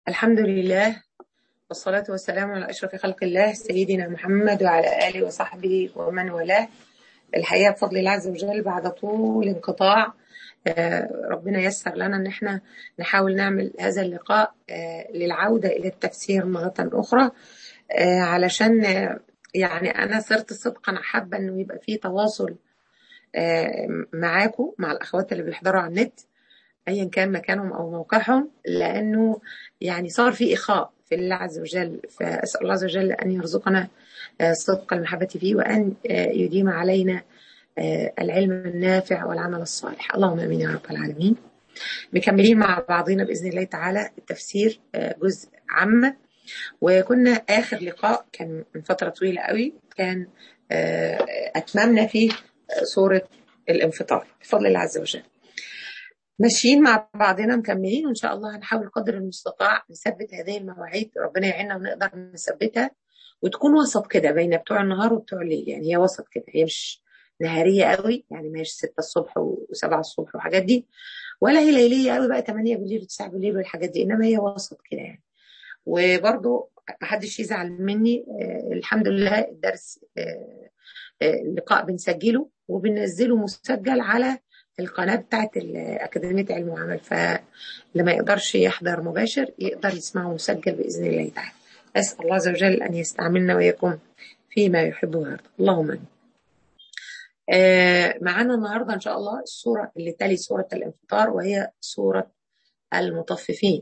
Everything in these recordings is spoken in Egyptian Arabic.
الحمد لله والصلاة والسلام على أشرف خلق الله سيدنا محمد وعلى آله وصحبه ومن والاه الحقيقة بفضل الله عز وجل بعد طول انقطاع آه، ربنا يسر لنا ان احنا نحاول نعمل هذا اللقاء آه، للعودة الى التفسير مرة اخرى آه، علشان يعني انا صرت صدقا حابة انه يبقى في تواصل معاكم مع الاخوات اللي بيحضروا على النت ايا كان مكانهم او موقعهم لانه يعني صار في اخاء في الله عز وجل فاسال الله عز وجل ان يرزقنا صدق المحبه فيه وان يديم علينا العلم النافع والعمل الصالح اللهم امين يا رب العالمين مكملين مع بعضنا باذن الله تعالى التفسير جزء عامه وكنا اخر لقاء كان من فتره طويله قوي كان اتممنا فيه سوره الانفطار بفضل الله عز وجل ماشيين مع بعضنا مكملين وان شاء الله هنحاول قدر المستطاع نثبت هذه المواعيد ربنا يعيننا ونقدر نثبتها وتكون وسط كده بين بتوع النهار وبتوع الليل يعني هي وسط كده هي مش نهاريه قوي يعني ما هيش 6 الصبح و7 الصبح والحاجات دي ولا هي ليليه قوي بقى 8 بالليل و9 بالليل والحاجات دي انما هي وسط كده يعني وبرضو محدش يزعل مني آه الحمد لله الدرس آه آه اللقاء بنسجله وبننزله مسجل على القناة بتاعت أكاديمية علم وعمل فاللي ما يقدرش يحضر مباشر يقدر يسمعه مسجل بإذن الله تعالى أسأل الله عز وجل أن يستعملنا ويكم فيما يحب ويرضى اللهم آمين آه معانا النهاردة إن شاء الله السورة اللي تلي سورة الانفطار وهي سورة المطففين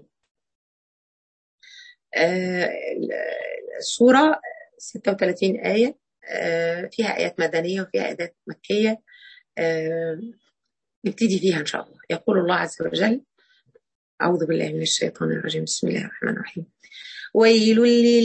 آه السورة 36 آية آه فيها آيات مدنية وفيها آيات مكية آه نبتدي فيها إن شاء الله يقول الله عز وجل أعوذ بالله من الشيطان الرجيم بسم الله الرحمن الرحيم ويل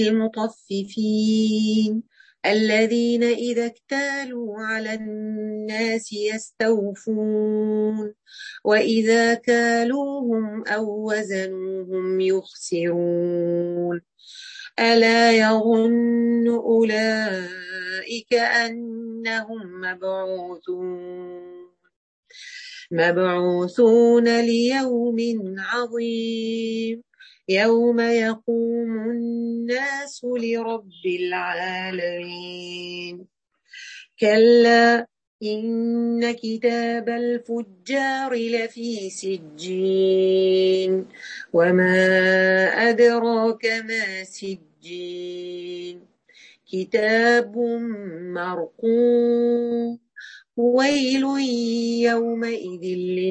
للمطففين الذين إذا اكتالوا على الناس يستوفون وإذا كالوهم أو وزنوهم يخسرون ألا يظن أولئك أنهم مبعوثون مبعوثون ليوم عظيم يوم يقوم الناس لرب العالمين كلا إن كتاب الفجار لفي سجين وما أدراك ما سجين كتاب مرقوم ويل يومئذ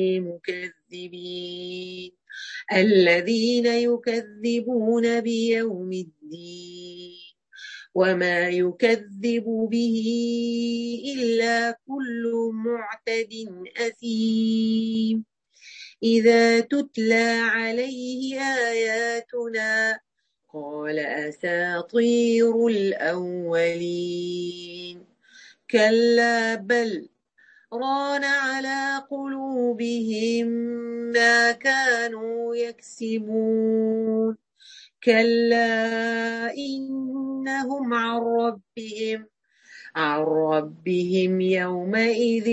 للمكذبين الذين يكذبون بيوم الدين وما يكذب به إلا كل معتد أثيم إذا تتلى عليه آياتنا قال أساطير الأولين كلا بل ران على قلوبهم ما كانوا يكسبون كلا إنهم عن ربهم عن ربهم يومئذ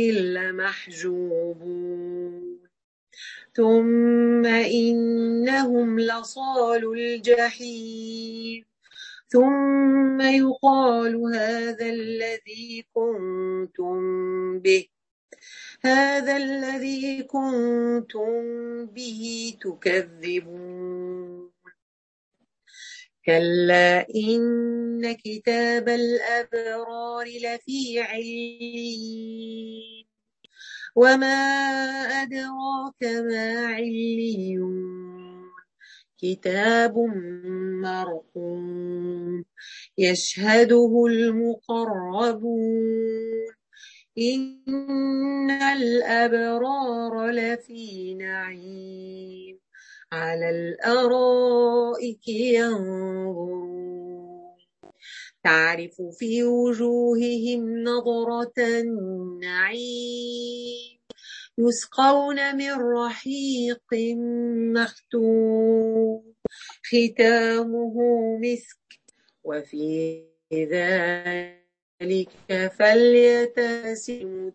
لمحجوبون ثم إنهم لصال الجحيم ثم يقال هذا الذي كنتم به هذا الذي كنتم به تكذبون كلا إن كتاب الأبرار لفي عليين وما أدراك ما عليون كتاب مرقوم يشهده المقربون إن الأبرار لفي نعيم على الأرائك ينظرون تعرف في وجوههم نظرة النعيم يسقون من رحيق مختوم ختامه مسك وفي ذلك فليتنافس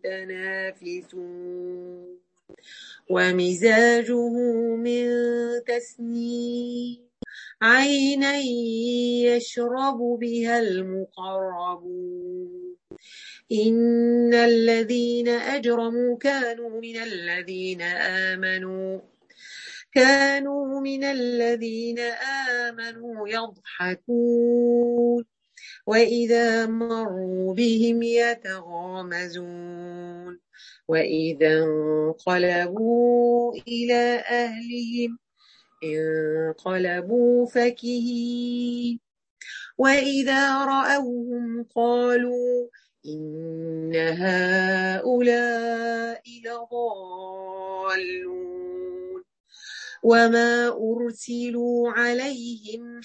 المتنافسون ومزاجه من تسنيم عينا يشرب بها المقربون إن الذين أجرموا كانوا من الذين آمنوا كانوا من الذين آمنوا يضحكون وإذا مروا بهم يتغامزون وإذا انقلبوا إلى أهلهم انقلبوا فكهين وإذا رأوهم قالوا إن هؤلاء لضالون وما أرسلوا عليهم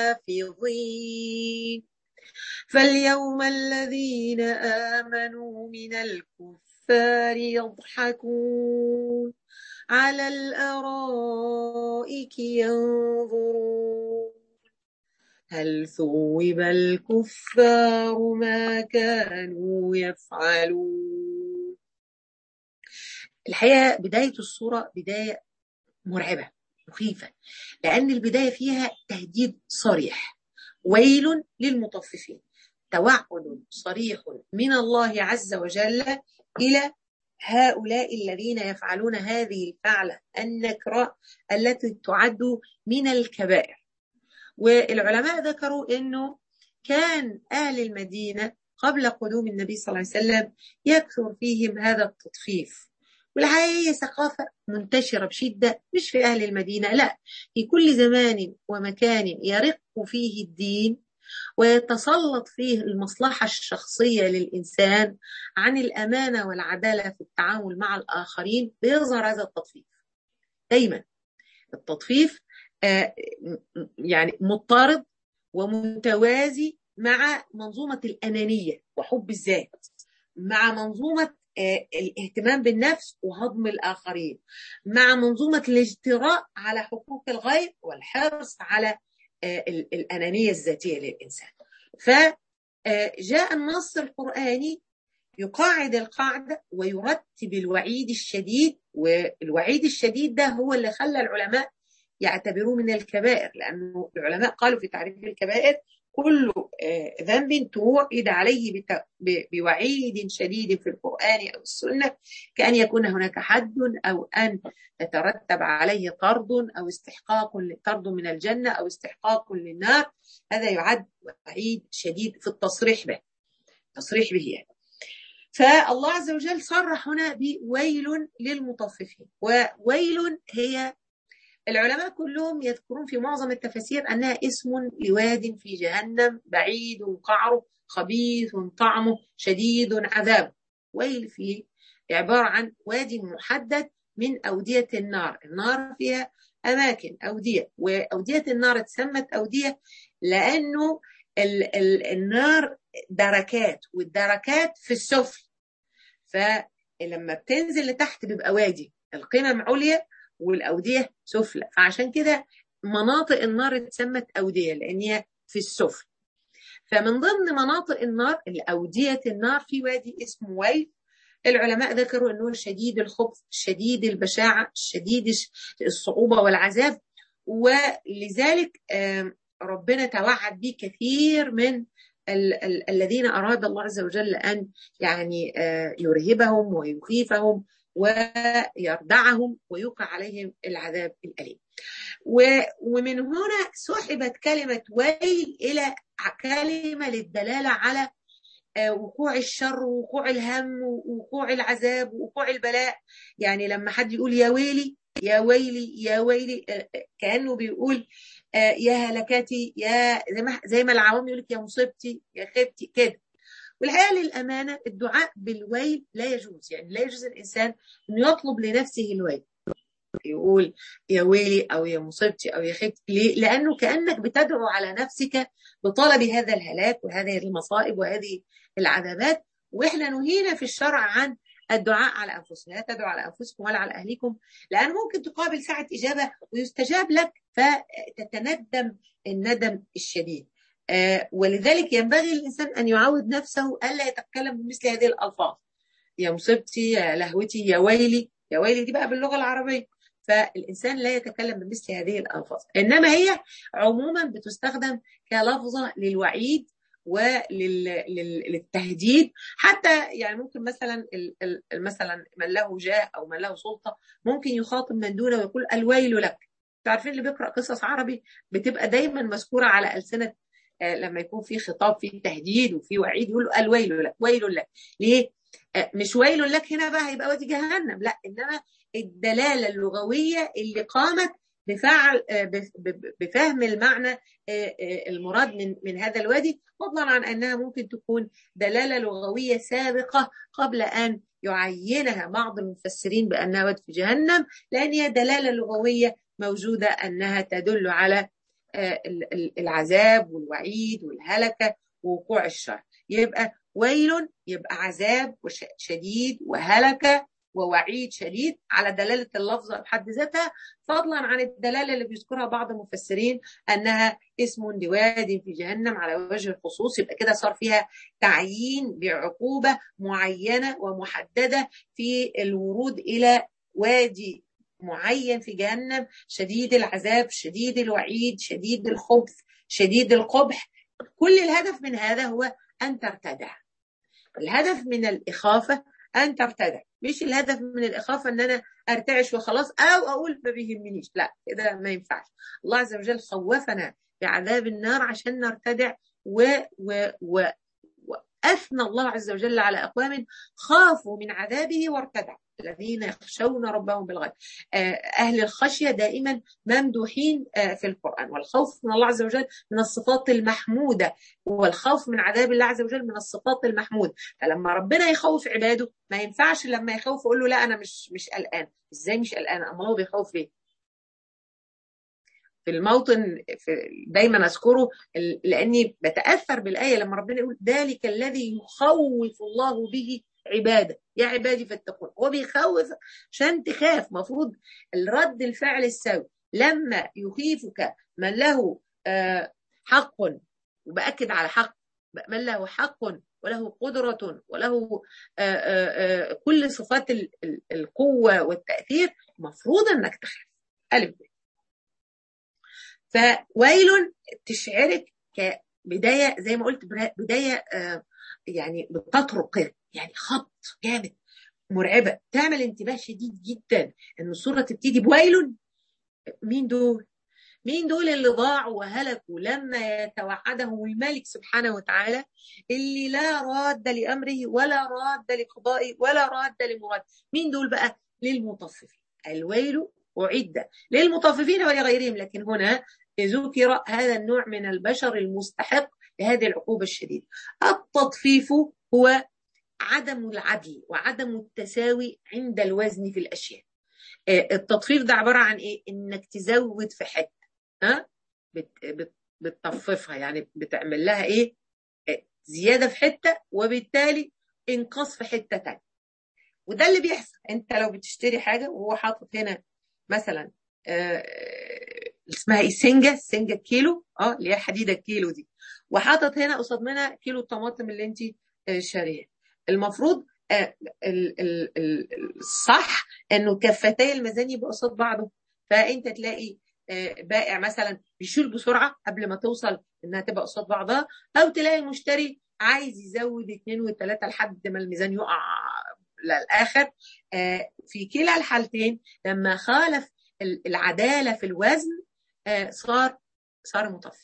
حافظين فاليوم الذين آمنوا من الكفار يضحكون على الأرائك ينظرون هل ثوب الكفار ما كانوا يفعلون الحقيقة بداية الصورة بداية مرعبة مخيفة لأن البداية فيها تهديد صريح ويل للمطففين توعد صريح من الله عز وجل إلى هؤلاء الذين يفعلون هذه الفعلة النكرة التي تعد من الكبائر والعلماء ذكروا أنه كان أهل المدينة قبل قدوم النبي صلى الله عليه وسلم يكثر فيهم هذا التطفيف والحقيقة هي ثقافة منتشرة بشدة مش في أهل المدينة لا في كل زمان ومكان يرق فيه الدين ويتسلط فيه المصلحة الشخصية للإنسان عن الأمانة والعدالة في التعامل مع الآخرين بيظهر هذا التطفيف دايما التطفيف يعني مضطرد ومتوازي مع منظومة الأنانية وحب الذات مع منظومة الاهتمام بالنفس وهضم الآخرين مع منظومة الاجتراء على حقوق الغير والحرص على الأنانية الذاتية للإنسان فجاء النص القرآني يقاعد القاعدة ويرتب الوعيد الشديد والوعيد الشديد ده هو اللي خلى العلماء يعتبروه من الكبائر لأنه العلماء قالوا في تعريف الكبائر كل ذنب توعد عليه بوعيد شديد في القرآن أو السنة كأن يكون هناك حد أو أن يترتب عليه طرد أو استحقاق طرد من الجنة أو استحقاق للنار هذا يعد وعيد شديد في التصريح به تصريح به يعني. فالله عز وجل صرح هنا بويل للمطففين وويل هي العلماء كلهم يذكرون في معظم التفاسير أنها اسم لواد في جهنم بعيد قعره خبيث طعمه شديد عذاب ويل فيه عبارة عن واد محدد من أودية النار النار فيها أماكن أودية وأودية النار تسمت أودية لأنه ال ال النار دركات والدركات في السفل فلما بتنزل لتحت بيبقى وادي القمم عليا والأودية سفلى فعشان كده مناطق النار اتسمت أودية لأن هي في السفل فمن ضمن مناطق النار الأودية النار في وادي اسمه ويل العلماء ذكروا أنه شديد الخبث شديد البشاعة شديد الصعوبة والعذاب ولذلك ربنا توعد به كثير من ال ال الذين أراد الله عز وجل أن يعني يرهبهم ويخيفهم ويردعهم ويوقع عليهم العذاب الأليم ومن هنا سحبت كلمة ويل إلى كلمة للدلالة على وقوع الشر ووقوع الهم ووقوع العذاب ووقوع البلاء يعني لما حد يقول يا ويلي يا ويلي يا ويلي كأنه بيقول يا هلكتي يا زي ما زي ما العوام يقول لك يا مصيبتي يا خيبتي كده والحقيقه للامانه الدعاء بالويل لا يجوز يعني لا يجوز الانسان انه يطلب لنفسه الويل يقول يا ويلي او يا مصيبتي او يا خيبتي ليه؟ لانه كانك بتدعو على نفسك بطلب هذا الهلاك وهذه المصائب وهذه العذابات واحنا نهينا في الشرع عن الدعاء على انفسنا لا تدعوا على انفسكم ولا على اهليكم لان ممكن تقابل ساعه اجابه ويستجاب لك فتتندم الندم الشديد آه ولذلك ينبغي الانسان ان يعود نفسه الا يتكلم بمثل هذه الالفاظ يا مصيبتي يا لهوتي يا ويلي يا ويلي دي بقى باللغه العربيه فالإنسان لا يتكلم بمثل هذه الألفاظ إنما هي عموما بتستخدم كلفظة للوعيد وللتهديد حتى يعني ممكن مثلا مثلا من له جاه او من له سلطه ممكن يخاطب من دونه ويقول الويل لك تعرفين اللي بيقرا قصص عربي بتبقى دايما مذكوره على السنه لما يكون في خطاب فيه تهديد وفي وعيد يقول له الويل لك ويل لك ليه مش ويل لك هنا بقى هيبقى وادي جهنم لا انما الدلاله اللغويه اللي قامت بفعل بفهم المعنى المراد من من هذا الوادي فضلا عن انها ممكن تكون دلاله لغويه سابقه قبل ان يعينها بعض المفسرين بانها واد في جهنم لان هي دلاله لغويه موجوده انها تدل على العذاب والوعيد والهلكه ووقوع الشر يبقى ويل يبقى عذاب شديد وهلكه ووعيد شديد على دلالة اللفظة بحد ذاتها فضلا عن الدلالة اللي بيذكرها بعض المفسرين أنها اسم لواد في جهنم على وجه الخصوص يبقى كده صار فيها تعيين بعقوبة معينة ومحددة في الورود إلى وادي معين في جهنم شديد العذاب شديد الوعيد شديد الخبث شديد القبح كل الهدف من هذا هو أن ترتدع الهدف من الإخافة أن ترتدع مش الهدف من الإخافة أن أنا أرتعش وخلاص أو أقول ما بيهمنيش لا كده ما ينفعش الله عز وجل خوفنا بعذاب النار عشان نرتدع و, و, و وأثنى الله عز وجل على أقوام خافوا من عذابه وارتدعوا الذين يخشون ربهم بالغيب أهل الخشية دائما ممدوحين في القرآن والخوف من الله عز وجل من الصفات المحمودة والخوف من عذاب الله عز وجل من الصفات المحمودة فلما ربنا يخوف عباده ما ينفعش لما يخوف يقول له لا أنا مش مش قلقان إزاي مش قلقان أما هو بيخوف ليه في الموطن في دايما اذكره لاني بتاثر بالايه لما ربنا يقول ذلك الذي يخوف الله به عباده يا عبادي فاتقون هو بيخوف عشان تخاف مفروض الرد الفعل السوي لما يخيفك من له حق وباكد على حق من له حق وله قدرة وله كل صفات القوة والتأثير مفروض أنك تخاف ألف فويل تشعرك كبداية زي ما قلت بداية يعني بتطرق كده يعني خبط جامد مرعبة تعمل انتباه شديد جدا ان الصورة تبتدي بويل مين دول مين دول اللي ضاعوا وهلكوا لما يتوعدهم الملك سبحانه وتعالى اللي لا راد لأمره ولا راد لقضائه ولا راد لمراد مين دول بقى للمطففين الويل أعد للمطففين ولغيرهم لكن هنا ذكر هذا النوع من البشر المستحق لهذه العقوبة الشديدة التطفيف هو عدم العدل وعدم التساوي عند الوزن في الأشياء التطفيف ده عبارة عن إيه؟ إنك تزود في حتة ها؟ بت بت بتطففها يعني بتعمل لها إيه؟ زيادة في حتة وبالتالي إنقاص في حتة تانية وده اللي بيحصل أنت لو بتشتري حاجة وهو حاطط هنا مثلا اسمها ايه سنجة سنجة كيلو اه اللي هي حديدة الكيلو دي وحاطط هنا قصاد منها كيلو الطماطم اللي انت شارياه المفروض الصح انه كفتي الميزان يبقى قصاد بعضه فانت تلاقي بائع مثلا بيشيل بسرعه قبل ما توصل انها تبقى قصاد بعضها او تلاقي المشتري عايز يزود اثنين وثلاثه لحد ما الميزان يقع للاخر في كلا الحالتين لما خالف العداله في الوزن صار صار مطفف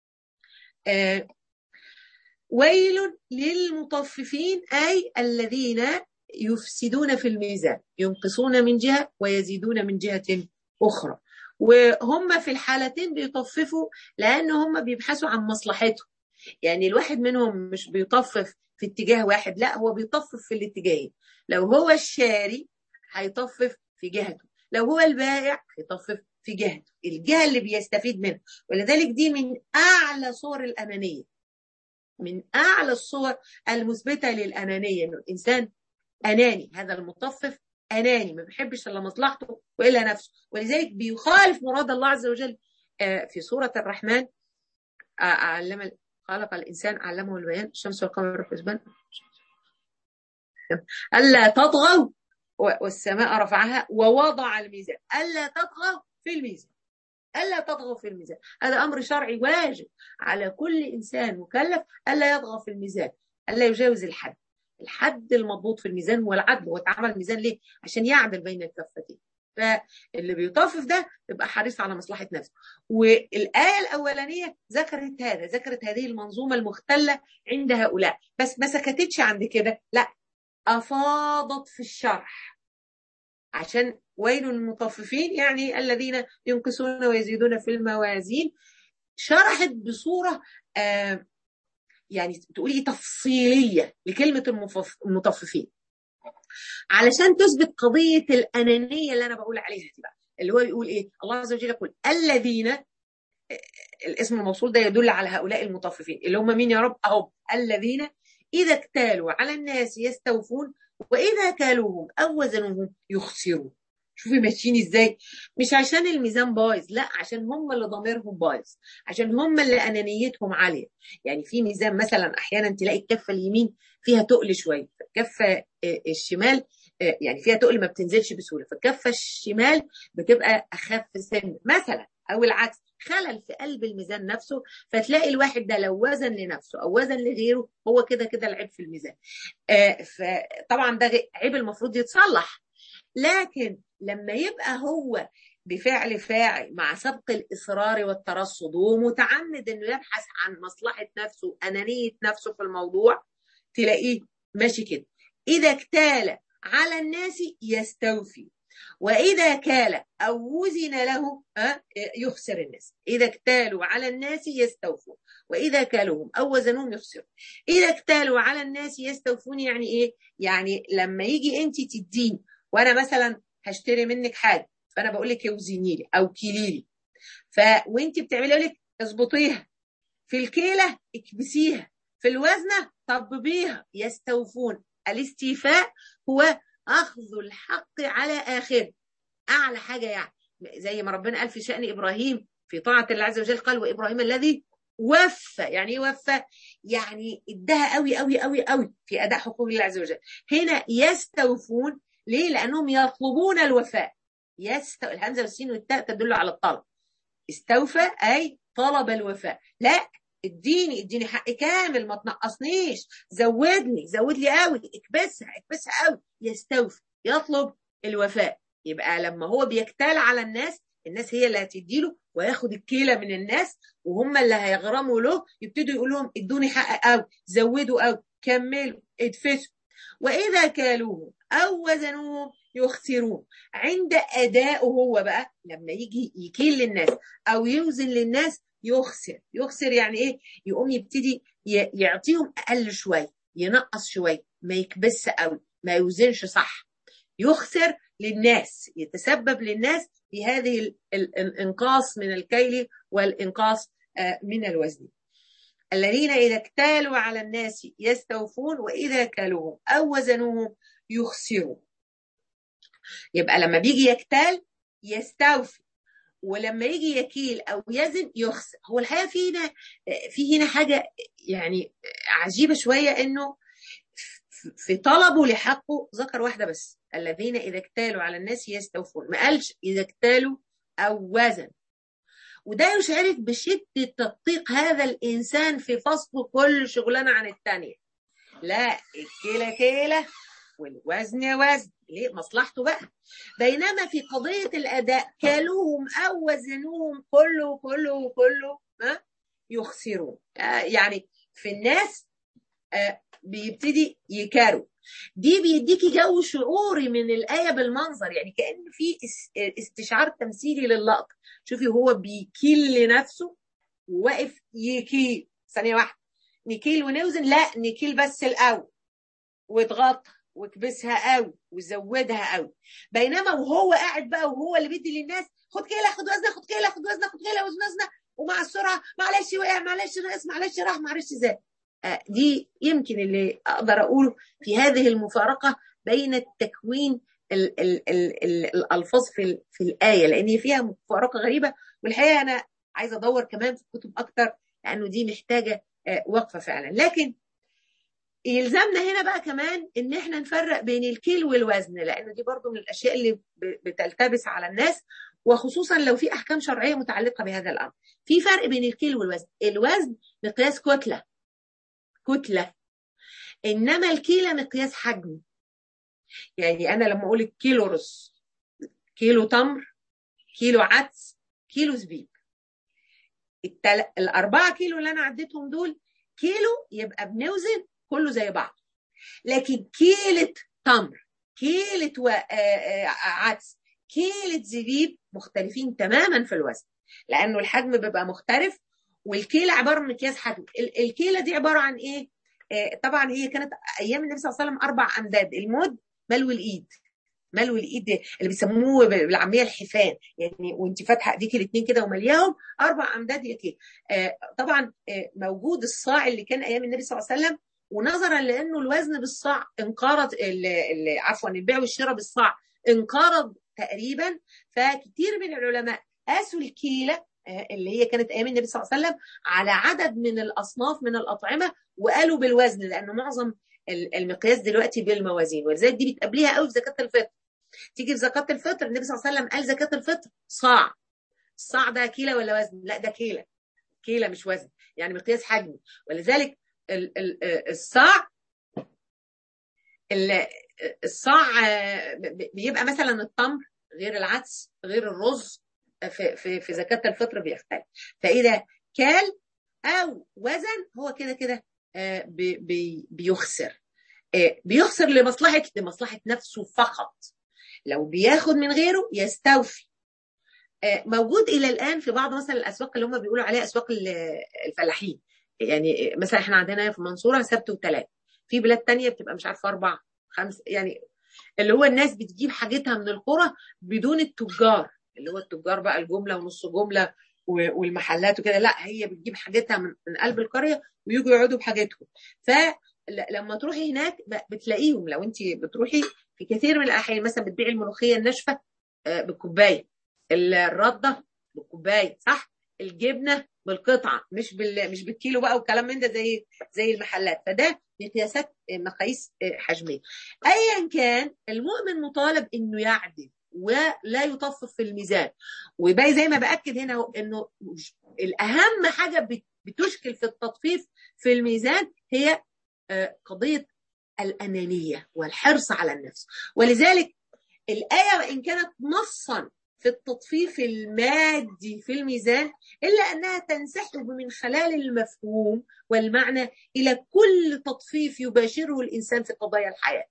ويل للمطففين أي الذين يفسدون في الميزان ينقصون من جهة ويزيدون من جهة أخرى وهم في الحالتين بيطففوا لأن هم بيبحثوا عن مصلحتهم يعني الواحد منهم مش بيطفف في اتجاه واحد لا هو بيطفف في الاتجاهين لو هو الشاري هيطفف في جهته لو هو البائع هيطفف في جهته الجهة اللي بيستفيد منها ولذلك دي من أعلى صور الأنانية من أعلى الصور المثبتة للأنانية إنه الإنسان أناني هذا المطفف أناني ما بيحبش إلا مصلحته وإلا نفسه ولذلك بيخالف مراد الله عز وجل في سورة الرحمن علم خلق الإنسان علمه البيان الشمس والقمر حسبان ألا تطغوا والسماء رفعها ووضع الميزان الا تطغوا في الميزان الا تطغوا في الميزان هذا امر شرعي واجب على كل انسان مكلف الا يطغى في الميزان الا يجاوز الحد الحد المضبوط في الميزان هو العدل هو اتعمل ميزان ليه عشان يعدل بين الكفتين فاللي بيطفف ده يبقى حريص على مصلحه نفسه والايه الاولانيه ذكرت هذا ذكرت هذه المنظومه المختله عند هؤلاء بس ما سكتتش عند كده لا افاضت في الشرح عشان ويل للمطففين يعني الذين ينقصون ويزيدون في الموازين شرحت بصوره آه يعني تقولي تفصيليه لكلمه المطففين علشان تثبت قضيه الانانيه اللي انا بقول عليها دي بقى اللي هو يقول ايه الله عز وجل يقول الذين الاسم الموصول ده يدل على هؤلاء المطففين اللي هم مين يا رب اهو الذين اذا اكتالوا على الناس يستوفون واذا كالوهم او وزنوهم يخسرون شوفي ماشيين ازاي مش عشان الميزان بايظ لا عشان هم اللي ضميرهم بايظ عشان هم اللي انانيتهم عاليه يعني في ميزان مثلا احيانا تلاقي الكفه اليمين فيها تقل شويه الكفه الشمال يعني فيها تقل ما بتنزلش بسهوله فالكفه الشمال بتبقى اخف سن مثلا او العكس خلل في قلب الميزان نفسه فتلاقي الواحد ده لو وزن لنفسه او وزن لغيره هو كده كده العيب في الميزان آه فطبعا ده عيب المفروض يتصلح لكن لما يبقى هو بفعل فاعل مع سبق الإصرار والترصد ومتعمد إنه يبحث عن مصلحة نفسه أنانية نفسه في الموضوع تلاقيه ماشي كده إذا اكتال على الناس يستوفي وإذا كال أو وزن له يخسر الناس إذا اكتالوا على الناس يستوفون وإذا كالوهم أو وزنوهم يخسرون إذا اكتالوا على الناس يستوفون يعني إيه؟ يعني لما يجي أنت تديني وأنا مثلا هشتري منك حاجة فأنا بقول لك اوزني لي أو كيلي لي ف وأنت بتعملي لك اظبطيها في الكيلة اكبسيها في الوزنة طببيها يستوفون الاستيفاء هو أخذ الحق على آخره أعلى حاجة يعني زي ما ربنا قال في شأن إبراهيم في طاعة الله عز وجل قال وإبراهيم الذي وفى يعني ايه وفى يعني ادها قوي قوي قوي قوي في اداء حقوق الله عز وجل هنا يستوفون ليه لانهم يطلبون الوفاء يستو الهمزه والسين والتاء تدل على الطلب استوفى اي طلب الوفاء لا اديني اديني حق كامل ما تنقصنيش زودني زود لي قوي اكبسها اكبسها قوي يستوفي يطلب الوفاء يبقى لما هو بيكتال على الناس الناس هي اللي هتديله وياخد الكيلة من الناس وهم اللي هيغرموا له يبتدوا يقول لهم ادوني حق قوي زودوا قوي كملوا ادفسوا واذا كالوهم او وزنوهم يخسرون عند ادائه هو بقى لما يجي يكيل للناس او يوزن للناس يخسر يخسر يعني ايه يقوم يبتدي يعطيهم اقل شويه ينقص شويه ما يكبس قوي ما يوزنش صح يخسر للناس يتسبب للناس في هذه الانقاص من الكيل والانقاص من الوزن الذين اذا اكتالوا على الناس يستوفون واذا كالوهم او وزنوهم يخسرون يبقى لما بيجي يكتال يستوفي ولما يجي يكيل او يزن يخسر هو الحقيقه في هنا في هنا حاجه يعني عجيبه شويه انه في طلبه لحقه ذكر واحده بس الذين اذا اكتالوا على الناس يستوفون ما قالش اذا اكتالوا او وزن وده يشعرك بشده تدقيق هذا الانسان في فصل كل شغلانه عن الثانيه لا الكيله كيله والوزن وزن ليه مصلحته بقى بينما في قضية الأداء كالوهم أو وزنوهم كله كله كله ها يخسرون يعني في الناس بيبتدي يكاروا دي بيديكي جو شعوري من الآية بالمنظر يعني كأن في استشعار تمثيلي للقطة شوفي هو بيكيل لنفسه وواقف يكيل ثانية واحدة نكيل ونوزن لا نكيل بس الأول واتغطى واكبسها قوي وزودها قوي بينما وهو قاعد بقى وهو اللي بيدي للناس خد كيله خد وزنه خد كيله خد وزنه خد كيله وزن وزنه ومع السرعه معلش وقع معلش ناقص معلش راح معلش زاد آه دي يمكن اللي اقدر اقوله في هذه المفارقه بين التكوين ال ال ال ال الالفاظ في في الايه لان فيها مفارقه غريبه والحقيقه انا عايزه ادور كمان في الكتب اكتر لانه دي محتاجه آه وقفه فعلا لكن يلزمنا هنا بقى كمان ان احنا نفرق بين الكيل والوزن لان دي برضو من الاشياء اللي بتلتبس على الناس وخصوصا لو في احكام شرعيه متعلقه بهذا الامر في فرق بين الكيل والوزن الوزن مقياس كتله كتله انما الكيله مقياس حجم يعني انا لما اقول الكيلو رز كيلو تمر كيلو عدس كيلو زبيب التل... الأربعة كيلو اللي أنا عديتهم دول كيلو يبقى بنوزن كله زي بعض لكن كيلة تمر كيلة و... عدس كيلة زبيب مختلفين تماما في الوزن لأنه الحجم بيبقى مختلف والكيلة عبارة من مقياس حجم الكيلة دي عبارة عن إيه؟ طبعا هي كانت أيام النبي صلى الله عليه وسلم أربع أمداد المد ملو الإيد ملو الايد اللي بيسموه بالعاميه الحفان يعني وانت فاتحه ايديك الاثنين كده وملياهم اربع امداد يكي آه طبعا آه موجود الصاع اللي كان ايام النبي صلى الله عليه وسلم ونظرا لانه الوزن بالصاع انقرض عفوا البيع والشراء بالصاع انقرض تقريبا فكتير من العلماء قاسوا الكيله آه اللي هي كانت ايام النبي صلى الله عليه وسلم على عدد من الاصناف من الاطعمه وقالوا بالوزن لانه معظم المقياس دلوقتي بالموازين ولذلك دي بتقابليها قوي في زكاه الفطر تيجي في زكاه الفطر النبي صلى الله عليه وسلم قال زكاه الفطر صاع الصاع ده كيلة ولا وزن لا ده كيلة كيلة مش وزن يعني مقياس حجمي ولذلك ال ال الصاع الصاع بيبقى مثلا التمر غير العدس غير الرز في في في زكاه الفطر بيختلف فاذا كال او وزن هو كده كده بي بي بيخسر بيخسر لمصلحه لمصلحه نفسه فقط لو بياخد من غيره يستوفي موجود الى الان في بعض مثلا الاسواق اللي هم بيقولوا عليها اسواق الفلاحين يعني مثلا احنا عندنا في المنصوره سبت وثلاث في بلاد تانية بتبقى مش عارفه اربع خمس يعني اللي هو الناس بتجيب حاجتها من القرى بدون التجار اللي هو التجار بقى الجمله ونص جمله والمحلات وكده لا هي بتجيب حاجتها من, من قلب القريه ويجوا يقعدوا بحاجتهم فلما تروحي هناك بتلاقيهم لو انت بتروحي في كثير من الاحيان مثلا بتبيع الملوخيه الناشفه بالكوبايه الرده بالكوبايه صح الجبنه بالقطعه مش بال مش بالكيلو بقى والكلام من ده زي زي المحلات فده مقياسات مقاييس حجميه ايا كان المؤمن مطالب انه يعدل ولا يطفف في الميزان وباقي زي ما باكد هنا انه الاهم حاجه بتشكل في التطفيف في الميزان هي قضيه الانانيه والحرص على النفس ولذلك الايه وان كانت نصا في التطفيف المادي في الميزان الا انها تنسحب من خلال المفهوم والمعنى الى كل تطفيف يباشره الانسان في قضايا الحياه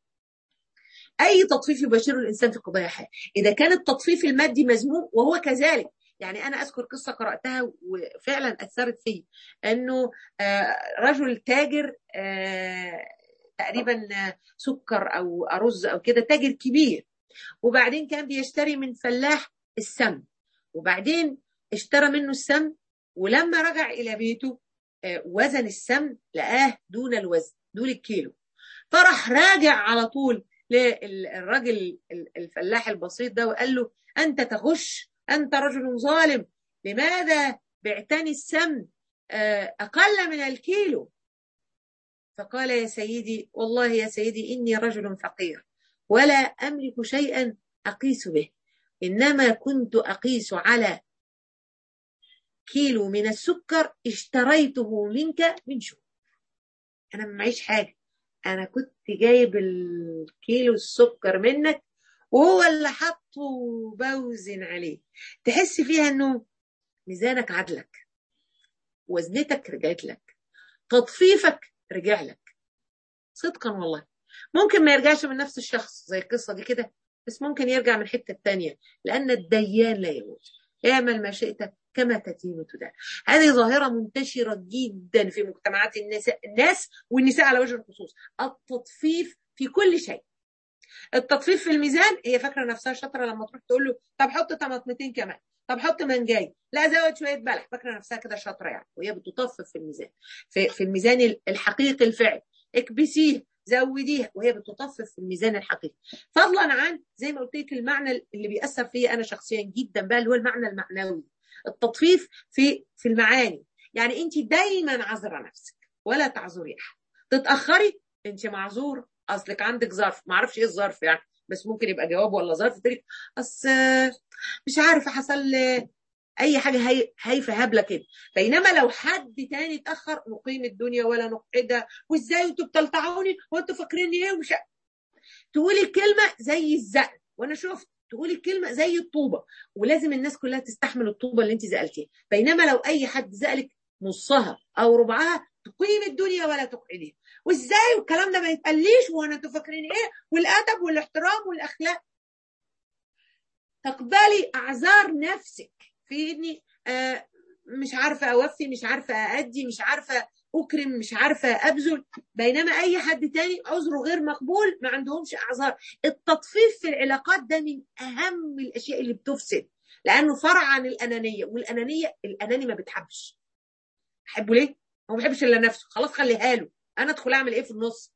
اي تطفيف يباشره الانسان في قضايا الحياه اذا كان التطفيف المادي مذموم وهو كذلك يعني انا اذكر قصه قراتها وفعلا اثرت في انه رجل تاجر تقريبا سكر او رز او كده تاجر كبير وبعدين كان بيشتري من فلاح السم وبعدين اشترى منه السم ولما رجع الى بيته وزن السم لقاه دون الوزن دون الكيلو فراح راجع على طول للراجل الفلاح البسيط ده وقال له انت تغش انت رجل ظالم لماذا بعتني السم اقل من الكيلو فقال يا سيدي والله يا سيدي اني رجل فقير ولا املك شيئا اقيس به انما كنت اقيس على كيلو من السكر اشتريته منك من شهور انا ما معيش حاجه انا كنت جايب الكيلو السكر منك وهو اللي حطه وبوزن عليه تحس فيها انه ميزانك عدلك وزنتك رجعت لك تطفيفك رجع لك صدقا والله ممكن ما يرجعش من نفس الشخص زي القصة دي كده بس ممكن يرجع من حتة تانية لأن الديان لا يموت اعمل ما شئت كما تدين تدان هذه ظاهرة منتشرة جدا في مجتمعات الناس, الناس والنساء على وجه الخصوص التطفيف في كل شيء التطفيف في الميزان هي فاكره نفسها شاطره لما تروح تقول له طب حط طماطمتين كمان طب حط منجاي لا زود شويه بلح فاكره نفسها كده شاطره يعني وهي بتطفف في الميزان في, في الميزان الحقيقي الفعل اكبسيه زوديها وهي بتطفف في الميزان الحقيقي فضلا عن زي ما قلت لك المعنى اللي بيأثر فيا انا شخصيا جدا بقى اللي هو المعنى المعنوي التطفيف في في المعاني يعني انت دايما عذره نفسك ولا تعذري احد تتاخري انت معذور اصلك عندك ظرف ما اعرفش ايه الظرف يعني بس ممكن يبقى جواب ولا ظرف تقولي اصل مش عارفه حصل اي حاجه هي هايفه هبله كده بينما لو حد تاني اتاخر نقيم الدنيا ولا نقعدها وازاي انتوا بتلطعوني وانتوا فاكريني ايه ومش تقولي الكلمه زي الزق وانا شفت تقولي الكلمه زي الطوبه ولازم الناس كلها تستحمل الطوبه اللي انت زقلتيها بينما لو اي حد زقلك نصها او ربعها تقيم الدنيا ولا تقعديها وازاي والكلام ده ما يتقاليش وانا انتوا فاكرين ايه والادب والاحترام والاخلاق تقبلي اعذار نفسك في اني آه مش عارفه اوفي مش عارفه اادي مش عارفه اكرم مش عارفه ابذل بينما اي حد تاني عذره غير مقبول ما عندهمش اعذار التطفيف في العلاقات ده من اهم الاشياء اللي بتفسد لانه فرع عن الانانيه والانانيه الاناني ما بتحبش احبه ليه هو ما بيحبش الا نفسه خلاص خليها له انا ادخل اعمل ايه في النص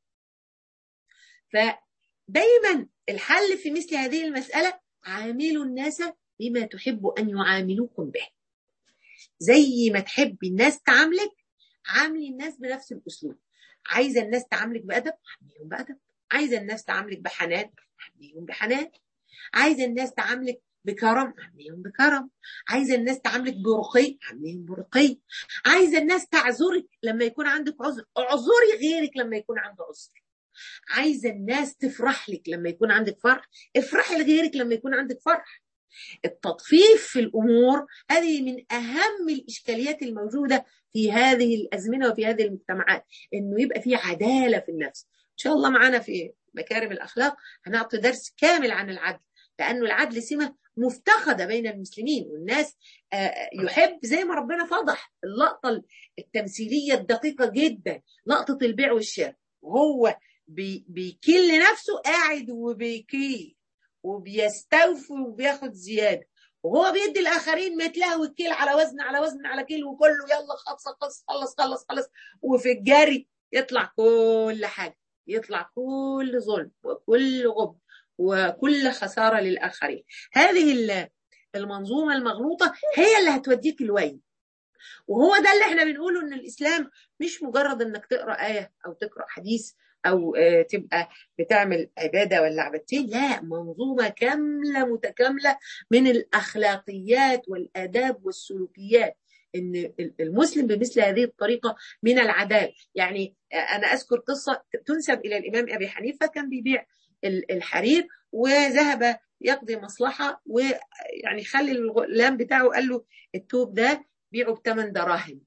فدايما الحل في مثل هذه المساله عاملوا الناس بما تحب ان يعاملوكم به زي ما تحبي الناس تعاملك عاملي الناس بنفس الاسلوب عايزه الناس تعاملك بادب عامليهم بادب عايزه الناس تعاملك بحنان عامليهم بحنان عايزه الناس تعاملك بكرم عامليهم بكرم عايزه الناس تعاملك برقي عامليهم برقي عايزه الناس تعذرك لما يكون عندك عذر اعذري غيرك لما يكون عنده عذر عايزه الناس تفرح لك لما يكون عندك فرح افرحي لغيرك لما يكون عندك فرح التطفيف في الامور هذه من اهم الاشكاليات الموجوده في هذه الازمنه وفي هذه المجتمعات انه يبقى في عداله في النفس ان شاء الله معانا في مكارم الاخلاق هنعطي درس كامل عن العدل لانه العدل سمه مفتقده بين المسلمين والناس يحب زي ما ربنا فضح اللقطه التمثيليه الدقيقه جدا لقطه البيع والشراء وهو بيكل نفسه قاعد وبيكيل وبيستوفي وبياخد زياده وهو بيدي الاخرين مثلها والكيل على وزن على وزن على كيل وكله يلا خلص خلص خلص خلص خلص وفي الجري يطلع كل حاجه يطلع كل ظلم وكل غب وكل خساره للاخرين هذه المنظومه المغلوطه هي اللي هتوديك الوين وهو ده اللي احنا بنقوله ان الاسلام مش مجرد انك تقرا ايه او تقرا حديث او تبقى بتعمل عباده ولا عبادتين لا منظومه كامله متكامله من الاخلاقيات والاداب والسلوكيات ان المسلم بمثل هذه الطريقه من العداله يعني انا اذكر قصه تنسب الى الامام ابي حنيفه كان بيبيع الحرير وذهب يقضي مصلحه ويعني خلي الغلام بتاعه قال له التوب ده بيعه بثمان دراهم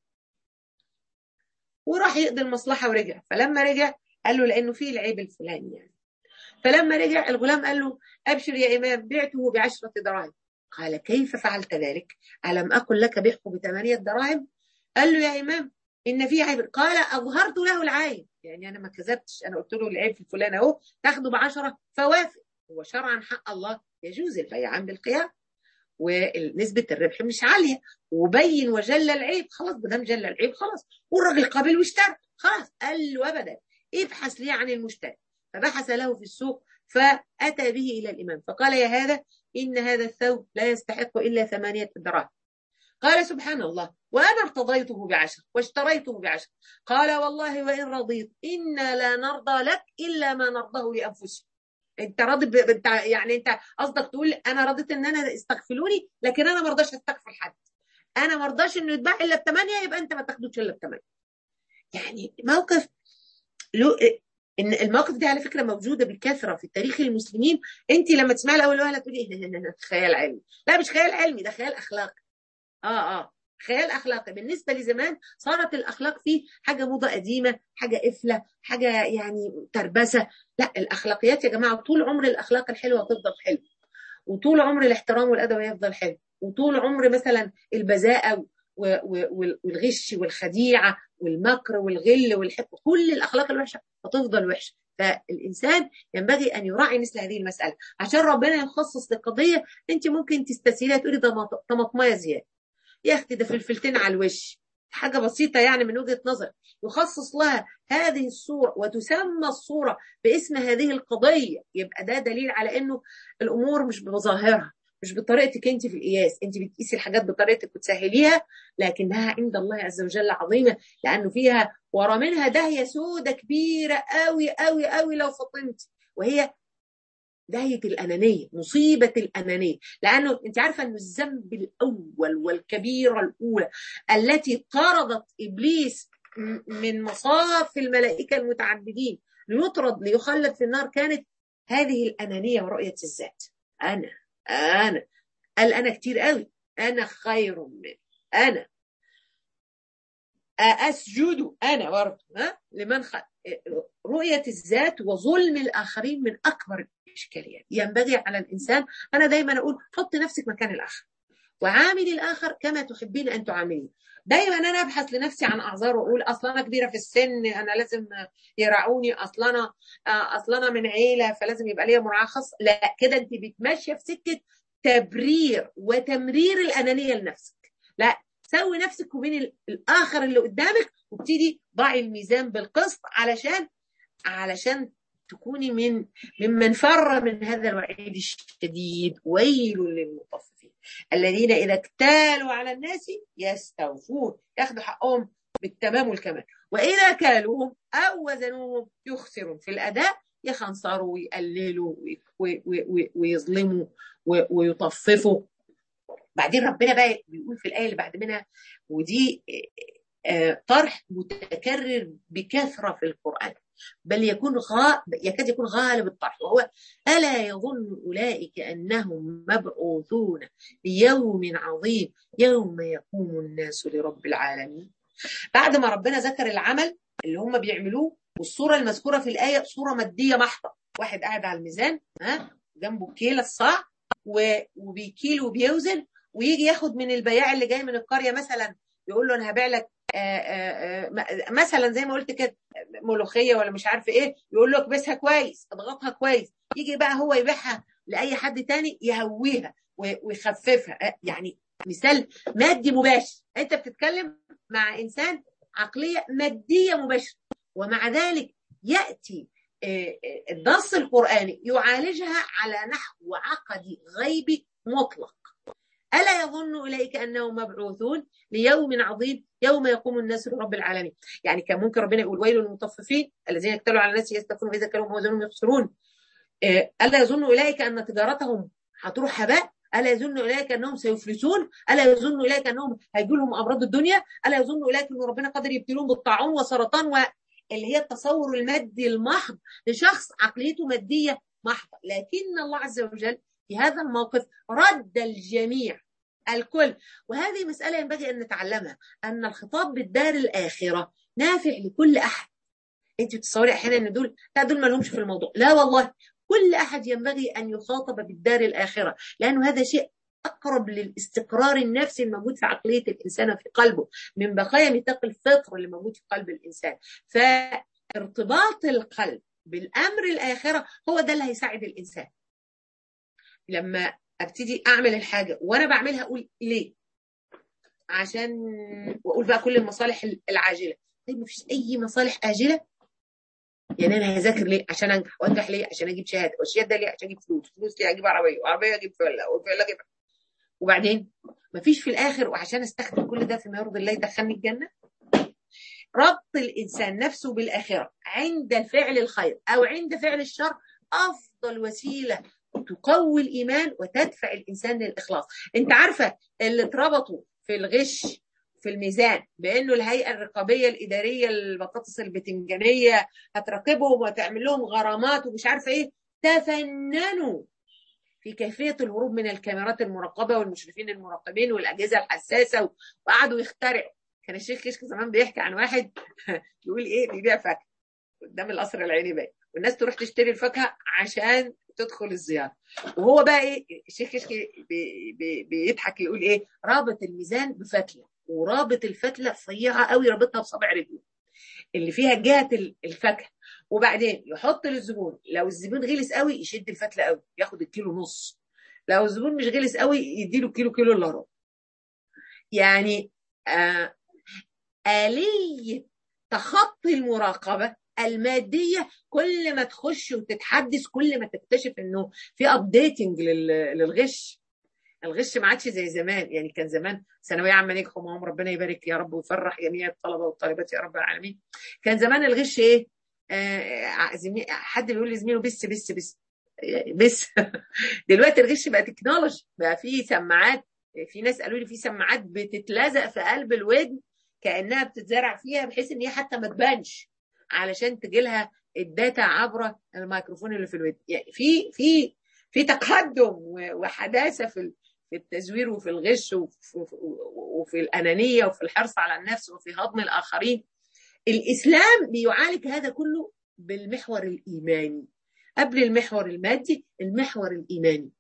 وراح يقضي المصلحه ورجع فلما رجع قال له لانه فيه العيب الفلاني يعني فلما رجع الغلام قال له ابشر يا امام بعته بعشرة دراهم قال كيف فعلت ذلك الم اقل لك بيعه بثمانية دراهم قال له يا امام ان في عيب قال اظهرت له العيب يعني انا ما كذبتش انا قلت له العيب في فلان اهو تاخده بعشرة فوافق هو شرعا حق الله يجوز البيعان بالقيام ونسبة الربح مش عالية وبين وجل العيب خلاص ما دام جل العيب خلاص والراجل قابل واشترى خلاص قال له ابدا ابحث لي عن المشتري فبحث له في السوق فأتى به إلى الإمام فقال يا هذا إن هذا الثوب لا يستحق إلا ثمانية دراهم قال سبحان الله وأنا ارتضيته بعشر واشتريته بعشر قال والله وإن رضيت إنا لا نرضى لك إلا ما نرضاه لأنفسنا انت راضي ب... انت يعني انت قصدك تقول انا رضيت ان انا استغفلوني لكن انا ما رضاش استغفل حد انا ما رضاش انه يتباع الا بثمانيه يبقى انت ما تاخدوش الا بثمانيه يعني موقف له ان المواقف دي على فكره موجوده بكثره في تاريخ المسلمين انت لما تسمعي الاول وهله تقولي ايه خيال علمي لا مش خيال علمي ده خيال اخلاقي اه اه خيال اخلاقي بالنسبه لزمان صارت الاخلاق فيه حاجه موضه قديمه حاجه قفله حاجه يعني تربسه لا الاخلاقيات يا جماعه طول عمر الاخلاق الحلوه هتفضل حلوه وطول عمر الاحترام والادب هيفضل حلو وطول عمر مثلا البذاءه والغش والخديعه والمكر والغل والحب كل الاخلاق الوحشه هتفضل وحشه فالانسان ينبغي ان يراعي مثل هذه المساله عشان ربنا يخصص لقضيه انت ممكن تستسهليها تقولي ده طماطمايه زياده يا اختي ده فلفلتين على الوش حاجة بسيطة يعني من وجهة نظر يخصص لها هذه الصورة وتسمى الصورة باسم هذه القضية يبقى ده دليل على انه الامور مش بمظاهرها مش بطريقتك انت في القياس انت بتقيسي الحاجات بطريقتك وتسهليها لكنها عند الله عز وجل عظيمه لانه فيها ورا منها داهيه سودة كبيره قوي قوي قوي لو فطنت وهي داهيه الانانيه مصيبه الانانيه لانه انت عارفه انه الذنب الاول والكبيره الاولى التي طردت ابليس من مصاف الملائكه المتعددين ليطرد ليخلد في النار كانت هذه الانانيه ورؤيه الذات انا انا قال انا كتير قوي انا خير من انا اسجد انا برضه ها لمن خ... رؤيه الذات وظلم الاخرين من اكبر الاشكاليات ينبغي على الانسان انا دايما اقول حط نفسك مكان الاخر وعامل الاخر كما تحبين ان تعامليه دايما انا ابحث لنفسي عن اعذار واقول اصل انا كبيره في السن انا لازم يراعوني اصل انا اصل انا من عيله فلازم يبقى ليا مراعاه خاصه لا كده انت بتمشي في سكه تبرير وتمرير الانانيه لنفسك لا سوي نفسك وبين الاخر اللي قدامك وابتدي ضعي الميزان بالقسط علشان علشان تكوني من ممن فر من هذا الوعيد الشديد ويل للمطففين الذين اذا اكتالوا على الناس يستوفون ياخذوا حقهم بالتمام والكمال واذا كالوهم او وزنوهم يخسرون في الاداء يخنصروا ويقللوا ويظلموا ويطففوا بعدين ربنا بقى بيقول في الايه اللي بعد منها ودي طرح متكرر بكثره في القران بل يكون غا... يكاد يكون غالب الطرح وهو الا يظن اولئك انهم مبعوثون ليوم عظيم يوم يقوم الناس لرب العالمين بعد ما ربنا ذكر العمل اللي هم بيعملوه والصوره المذكوره في الايه صوره ماديه محضه واحد قاعد على الميزان ها جنبه كيل الصاع وبيكيل وبيوزن ويجي ياخد من البياع اللي جاي من القريه مثلا يقول له انا هبيع لك آآ آآ مثلا زي ما قلت كده ملوخيه ولا مش عارف ايه يقول له اكبسها كويس اضغطها كويس يجي بقى هو يبيعها لاي حد تاني يهويها ويخففها يعني مثال مادي مباشر انت بتتكلم مع انسان عقليه ماديه مباشره ومع ذلك ياتي النص القراني يعالجها على نحو عقدي غيبي مطلق ألا يظن أولئك أنهم مبعوثون ليوم عظيم يوم يقوم الناس لرب العالمين يعني كان ممكن ربنا يقول ويل للمطففين الذين يكتلوا على الناس يستفون وإذا كانوا موزنهم يخسرون ألا يظن أولئك أن تجارتهم هتروح هباء ألا يظن أولئك أنهم سيفلسون ألا يظن أولئك أنهم هيجوا لهم أمراض الدنيا ألا يظن أولئك أن ربنا قادر يبتلون بالطاعون وسرطان و اللي هي التصور المادي المحض لشخص عقليته مادية محضة لكن الله عز وجل في هذا الموقف رد الجميع الكل وهذه مسألة ينبغي أن نتعلمها أن الخطاب بالدار الآخرة نافع لكل أحد أنت بتصوري أحيانا أن دول لا دول ما لهمش في الموضوع لا والله كل أحد ينبغي أن يخاطب بالدار الآخرة لأنه هذا شيء أقرب للاستقرار النفسي الموجود في عقلية الإنسان في قلبه من بقايا ميثاق الفطر اللي موجود في قلب الإنسان فارتباط القلب بالأمر الآخرة هو ده اللي هيساعد الإنسان لما ابتدي اعمل الحاجه وانا بعملها اقول ليه عشان واقول بقى كل المصالح العاجله طيب مفيش اي مصالح اجله يعني انا هذاكر ليه عشان انجح وانجح ليه عشان اجيب شهاده والشهاده ليه عشان اجيب فلوس فلوس ليه اجيب عربيه وعربيه اجيب فله وفله اجيب وبعدين مفيش في الاخر وعشان استخدم كل ده فيما يرضي الله يدخلني الجنه ربط الانسان نفسه بالاخره عند الفعل الخير او عند فعل الشر افضل وسيله تقوي الايمان وتدفع الانسان للاخلاص انت عارفه اللي اتربطوا في الغش في الميزان بانه الهيئه الرقابيه الاداريه البطاطس البتنجانيه هتراقبهم وتعمل لهم غرامات ومش عارفه ايه تفننوا في كيفيه الهروب من الكاميرات المراقبه والمشرفين المراقبين والاجهزه الحساسه وقعدوا يخترعوا كان الشيخ كشك زمان بيحكي عن واحد يقول ايه بيبيع فاكهه قدام القصر العيني باين والناس تروح تشتري الفاكهه عشان تدخل الزيارة وهو بقى ايه الشيخ كشكي بي بي بيضحك يقول ايه رابط الميزان بفتله ورابط الفتله رفيعه قوي رابطها بصابع رجله اللي فيها جهه الفاكهه وبعدين يحط للزبون لو الزبون غلس قوي يشد الفتله قوي ياخد الكيلو نص لو الزبون مش غلس قوي يديله كيلو كيلو الا ربع يعني آه آلية تخطي المراقبة المادية كل ما تخش وتتحدث كل ما تكتشف انه في ابديتنج للغش الغش ما عادش زي زمان يعني كان زمان ثانويه عامه نجحوا معاهم ربنا يبارك يا رب ويفرح جميع الطلبه والطالبات يا رب العالمين كان زمان الغش ايه آه حد بيقول لزميله بس بس بس بس دلوقتي الغش بقى تكنولوجي بقى في سماعات في ناس قالوا لي في سماعات بتتلزق في قلب الودن كانها بتتزرع فيها بحيث ان هي حتى ما تبانش علشان تجي لها الداتا عبر الميكروفون اللي في الودن يعني في في في تقدم وحداثه في في التزوير وفي الغش وفي, وفي الانانيه وفي الحرص على النفس وفي هضم الاخرين الاسلام بيعالج هذا كله بالمحور الايماني قبل المحور المادي المحور الايماني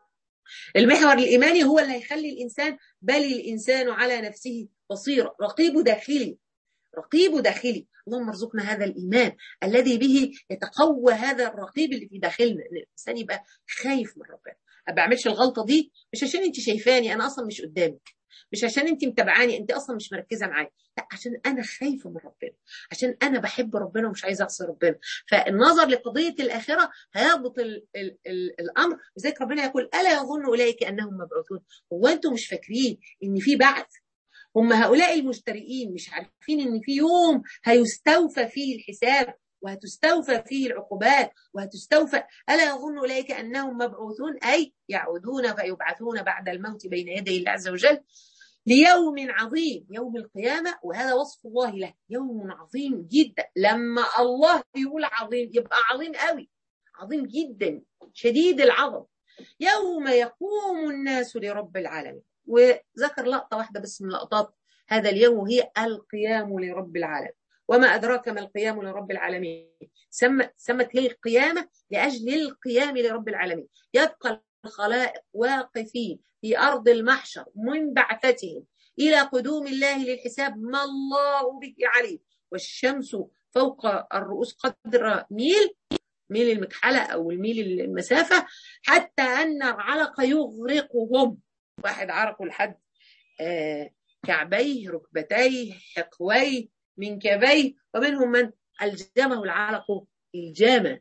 المحور الايماني هو اللي هيخلي الانسان بل الانسان على نفسه بصير رقيب داخلي رقيب داخلي اللهم ارزقنا هذا الايمان الذي به يتقوى هذا الرقيب اللي في داخلنا ان الانسان يبقى خايف من ربنا ما بعملش الغلطه دي مش عشان انت شايفاني انا اصلا مش قدامك مش عشان انت متابعاني انت اصلا مش مركزه معايا لا عشان انا خايفه من ربنا عشان انا بحب ربنا ومش عايزه اعصي ربنا فالنظر لقضيه الاخره هيضبط ال ال ال الامر لذلك ربنا يقول الا يظن اولئك انهم مبعوثون هو انتم مش فاكرين ان في بعث هم هؤلاء المجترئين مش عارفين ان في يوم هيستوفى فيه الحساب وهتستوفى فيه العقوبات وهتستوفى ألا يظن أولئك أنهم مبعوثون أي يعودون فيبعثون بعد الموت بين يدي الله عز وجل ليوم عظيم يوم القيامة وهذا وصف الله له يوم عظيم جدا لما الله يقول عظيم يبقى عظيم قوي عظيم جدا شديد العظم يوم يقوم الناس لرب العالمين وذكر لقطة واحدة بس من لقطات هذا اليوم وهي القيام لرب العالمين وما أدراك ما القيام لرب العالمين سمت, سمت هي القيامة لأجل القيام لرب العالمين يبقى الخلائق واقفين في أرض المحشر من بعثتهم إلى قدوم الله للحساب ما الله به عليم والشمس فوق الرؤوس قدر ميل ميل المكحلة أو الميل المسافة حتى أن العلق يغرقهم واحد عرقه لحد آه كعبيه ركبتيه حقويه منكبيه ومنهم من ألجمه العلق الجامة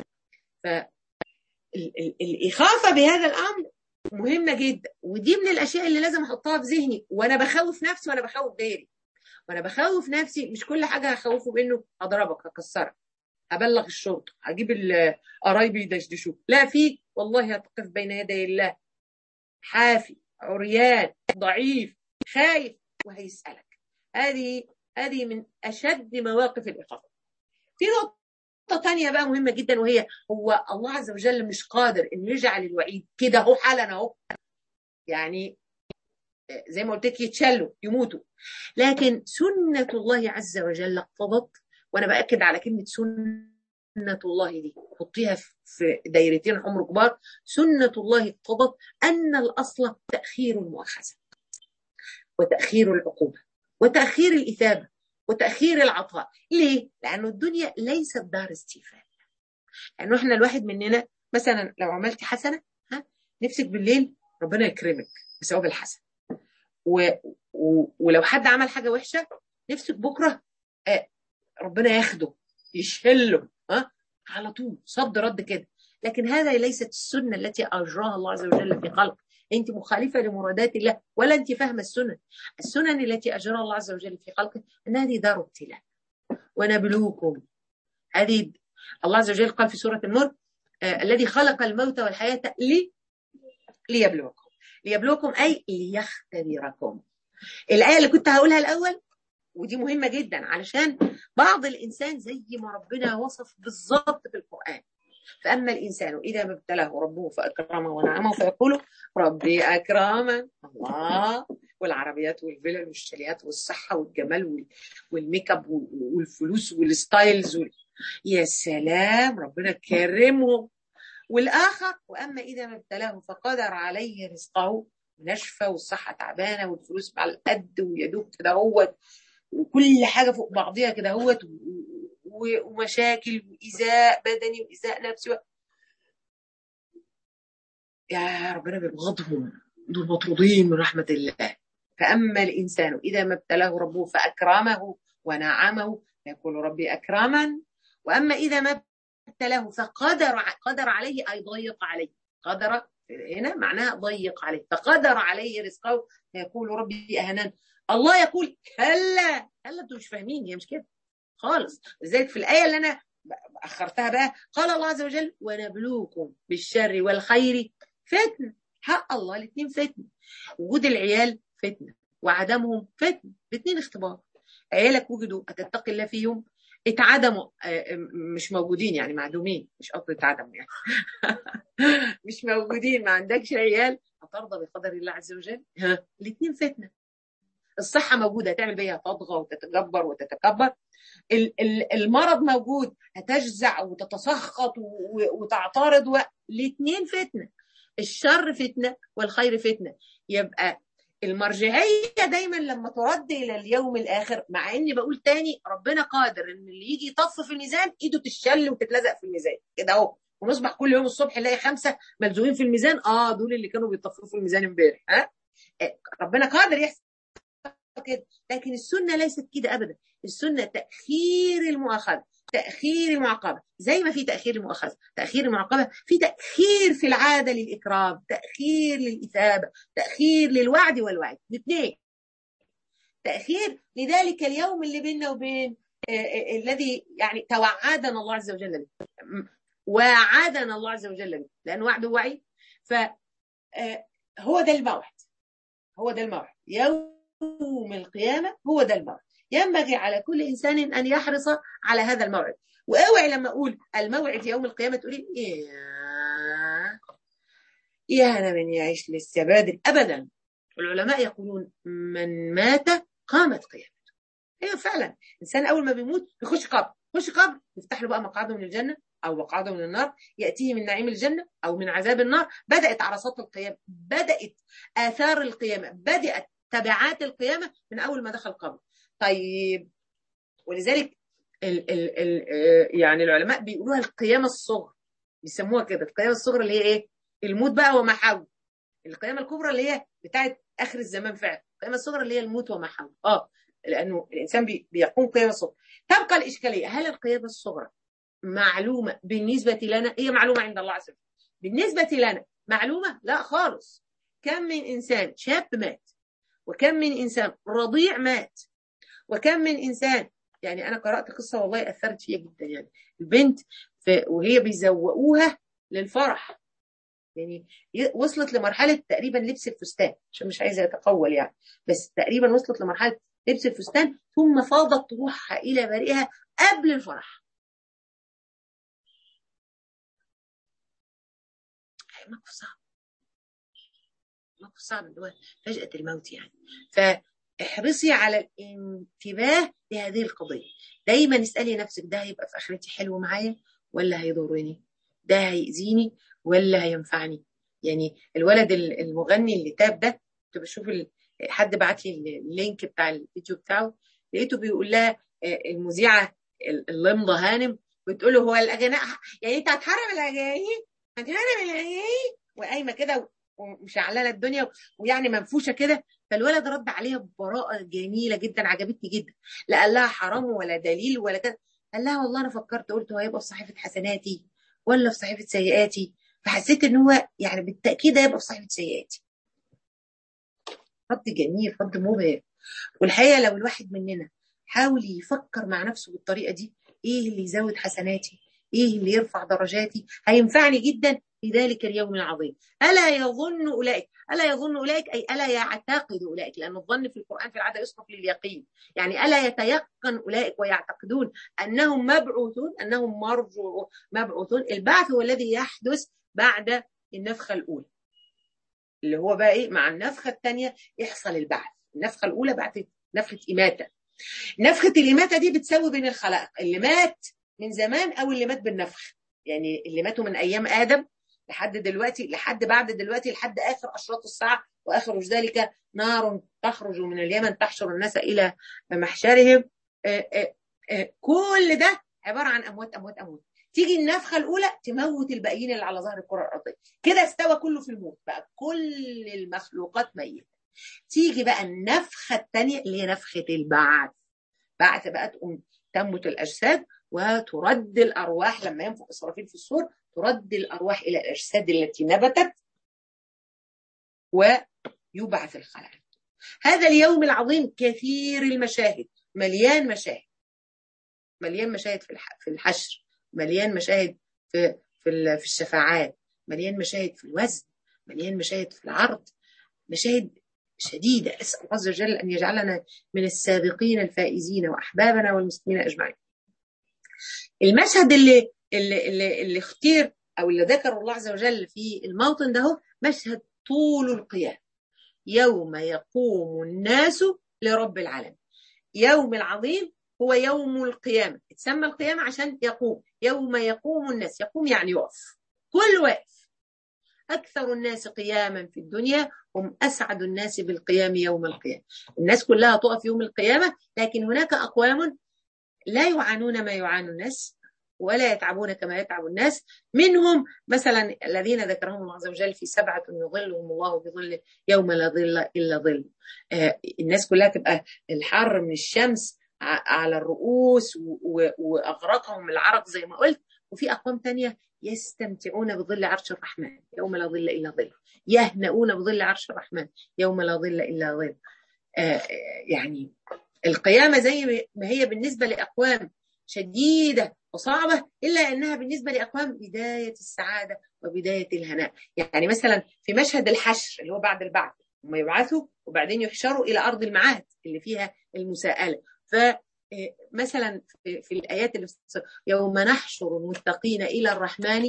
فالإخافة بهذا الأمر مهمة جدا ودي من الأشياء اللي لازم أحطها في ذهني وأنا بخوف نفسي وأنا بخوف غيري وأنا بخوف نفسي مش كل حاجة هخوفه بإنه هضربك هكسرك هبلغ الشرطة هجيب قرايبي يدشدشوك لا في والله هتقف بين يدي الله حافي عريان ضعيف خايف وهيسألك هذه هذه من أشد مواقف الإخافة في نقطة تانية بقى مهمة جدا وهي هو الله عز وجل مش قادر إنه يجعل الوعيد كده أهو حالا أهو يعني زي ما قلت لك يتشلوا يموتوا لكن سنة الله عز وجل اقتضت وأنا بأكد على كلمة سنة الله دي حطيها في دايرتين حمر كبار سنة الله اقتضت أن الأصل تأخير المؤاخذة وتأخير العقوبة وتأخير الإثابة وتأخير العطاء ليه؟ لأنه الدنيا ليست دار استيفاء لأنه إحنا الواحد مننا مثلا لو عملت حسنة ها نفسك بالليل ربنا يكرمك بثواب الحسنة و... و... ولو حد عمل حاجة وحشة نفسك بكرة آه ربنا ياخده يشله ها على طول صد رد كده لكن هذا ليست السنة التي أجراها الله عز وجل في خلق انت مخالفه لمرادات الله ولا انت فاهمه السنن السنن التي اجراها الله عز وجل في خلقه ان هذه دار ابتلاء ونبلوكم هذه الله عز وجل قال في سوره النور آه الذي خلق الموت والحياه لي ليبلوكم ليبلوكم اي ليختبركم الايه اللي كنت هقولها الاول ودي مهمه جدا علشان بعض الانسان زي ما ربنا وصف بالظبط في القران فأما الإنسان إذا ما ابتلاه ربه فأكرمه ونعمه فيقول ربي أكرمن الله والعربيات والفلل والشاليات والصحة والجمال والميك اب والفلوس والستايلز وال... يا سلام ربنا كرمه والآخر وأما إذا ما ابتلاه فقدر عليه رزقه نشفة والصحة تعبانة والفلوس مع القد ويدوب كده هوت وكل حاجة فوق بعضيها كده هوت ومشاكل وإيذاء بدني وإيذاء نفسي يا ربنا بيبغضهم دول مطرودين من رحمة الله فأما الإنسان إذا ما ابتلاه ربه فأكرمه ونعمه فيقول ربي أكرما وأما إذا ما ابتلاه فقدر قدر عليه أي ضيق عليه قدر هنا معناها ضيق عليه فقدر عليه رزقه فيقول ربي اهنان الله يقول كلا كلا انتوا مش فاهمين هي مش كده خالص لذلك في الايه اللي انا اخرتها بقى قال الله عز وجل ونبلوكم بالشر والخير فتنه حق الله الاثنين فتنه وجود العيال فتنه وعدمهم فتنه الاثنين اختبار عيالك وجدوا هتتقي الله فيهم اتعدموا مش موجودين يعني معدومين مش قصدي اتعدموا يعني مش موجودين ما عندكش عيال هترضى بقدر الله عز وجل الاثنين فتنه الصحه موجوده هتعمل بيها تطغى وتتجبر وتتكبر المرض موجود هتجزع وتتسخط وتعترض الاثنين فتنه الشر فتنه والخير فتنه يبقى المرجعيه دايما لما ترد الى اليوم الاخر مع اني بقول تاني ربنا قادر ان اللي يجي يطف في الميزان ايده تشل وتتلزق في الميزان كده اهو ونصبح كل يوم الصبح نلاقي خمسه ملزوقين في الميزان اه دول اللي كانوا بيطفوا في الميزان امبارح ها ربنا قادر يحصل كده لكن السنه ليست كده ابدا السنه تاخير المؤاخذه تاخير المعاقبه زي ما في تاخير المؤاخذه تاخير المعاقبه في تاخير في العاده للاكرام تاخير للاثابه تاخير للوعد والوعد الاثنين تاخير لذلك اليوم اللي بيننا وبين الذي يعني توعدنا الله عز وجل به وعدنا الله عز وجل به لان وعده وعيد ف هو ده الموعد هو ده الموعد يوم القيامه هو ده الموعد ينبغي على كل انسان ان يحرص على هذا الموعد واوعي لما اقول الموعد يوم القيامه تقولي يا يا انا من يعيش لسه بادر ابدا العلماء يقولون من مات قامت قيامته ايوه فعلا الانسان اول ما بيموت بيخش قبر يخش قبر يفتح له بقى مقعده من الجنه او مقعده من النار ياتيه من نعيم الجنه او من عذاب النار بدات عرصات القيامه بدات اثار القيامه بدات تبعات القيامه من اول ما دخل القبر طيب ولذلك ال ال ال يعني العلماء بيقولوها القيامه الصغرى بيسموها كده القيامه الصغرى اللي هي ايه الموت بقى وما حول القيامه الكبرى اللي هي بتاعت اخر الزمان فعلا القيامه الصغرى اللي هي الموت وما حول اه لانه الانسان بي بيقوم قيامه صغرى تبقى الاشكاليه هل القيامه الصغرى معلومه بالنسبه لنا هي معلومه عند الله عز وجل بالنسبه لنا معلومه لا خالص كم من انسان شاب مات وكم من انسان رضيع مات وكم من انسان يعني انا قرات قصه والله اثرت فيها جدا يعني البنت وهي بيزوقوها للفرح يعني وصلت لمرحله تقريبا لبس الفستان عشان مش عايزه اتقول يعني بس تقريبا وصلت لمرحله لبس الفستان ثم فاضت روحها الى بارئها قبل الفرح موقف صعب موقف صعب اللي هو فجأة الموت يعني فاحرصي على الانتباه لهذه القضية دايما اسألي نفسك ده هيبقى في آخرتي حلو معايا ولا هيضرني ده هيأذيني ولا هينفعني يعني الولد المغني اللي تاب ده كنت بشوف حد بعت لي اللينك بتاع الفيديو بتاعه لقيته بيقول لها المذيعة اللمضة هانم بتقول له هو الاغاني يعني انت هتحرم الاغاني هتحرم الاغاني وقايمه كده ومشعلله الدنيا ويعني منفوشه كده فالولد رد عليها ببراءه جميله جدا عجبتني جدا لا قال لها حرام ولا دليل ولا كده قال لها والله انا فكرت قلت هو هيبقى في صحيفه حسناتي ولا في صحيفه سيئاتي فحسيت ان هو يعني بالتاكيد هيبقى في صحيفه سيئاتي رد جميل رد مبهر والحقيقه لو الواحد مننا حاول يفكر مع نفسه بالطريقه دي ايه اللي يزود حسناتي ايه اللي يرفع درجاتي هينفعني جدا في ذلك اليوم العظيم الا يظن اولئك الا يظن اولئك اي الا يعتقد اولئك لان الظن في القران في العاده يصرف لليقين يعني الا يتيقن اولئك ويعتقدون انهم مبعوثون انهم مرجو مبعوثون البعث هو الذي يحدث بعد النفخه الاولى اللي هو بقى ايه مع النفخه الثانيه يحصل البعث النفخه الاولى بعد نفخه اماته نفخه الاماته دي بتساوي بين الخلائق اللي مات من زمان او اللي مات بالنفخ يعني اللي ماتوا من ايام ادم لحد دلوقتي لحد بعد دلوقتي لحد اخر اشراط الساعه واخر ذلك نار تخرج من اليمن تحشر الناس الى محشرهم آآ آآ كل ده عباره عن اموات اموات اموات تيجي النفخه الاولى تموت الباقيين اللي على ظهر الكره الارضيه كده استوى كله في الموت بقى كل المخلوقات ميته تيجي بقى النفخه الثانيه اللي هي نفخه البعث بعث بقى تقوم تنبت الاجساد وترد الارواح لما ينفخ اسرافيل في الصور ترد الارواح الى الاجساد التي نبتت ويبعث الخلائق هذا اليوم العظيم كثير المشاهد مليان مشاهد مليان مشاهد في الحشر مليان مشاهد في في في الشفاعات مليان مشاهد في الوزن مليان مشاهد في العرض مشاهد شديدة أسأل الله عز وجل أن يجعلنا من السابقين الفائزين وأحبابنا والمسلمين أجمعين المشهد اللي اللي اللي, اللي اختير أو اللي ذكره الله عز وجل في الموطن ده هو مشهد طول القيام يوم يقوم الناس لرب العالمين يوم العظيم هو يوم القيامة اتسمى القيامة عشان يقوم يوم يقوم الناس يقوم يعني يقف كل واقف أكثر الناس قياما في الدنيا هم أسعد الناس بالقيام يوم القيامة الناس كلها تقف يوم القيامة لكن هناك أقوام لا يعانون ما يعاني الناس ولا يتعبون كما يتعب الناس منهم مثلا الذين ذكرهم الله عز وجل في سبعة يظلهم الله بظل يوم لا ظل إلا ظل آه الناس كلها تبقى الحر من الشمس على الرؤوس وأغرقهم العرق زي ما قلت وفي أقوام تانية يستمتعون بظل عرش الرحمن يوم لا ظل إلا ظل يهنؤون بظل عرش الرحمن يوم لا ظل إلا ظل آه يعني القيامة زي ما هي بالنسبة لأقوام شديدة وصعبة إلا أنها بالنسبة لأقوام بداية السعادة وبداية الهناء يعني مثلا في مشهد الحشر اللي هو بعد البعث هم يبعثوا وبعدين يحشروا إلى أرض المعاد اللي فيها المساءلة فمثلا في الآيات اللي يوم نحشر المتقين إلى الرحمن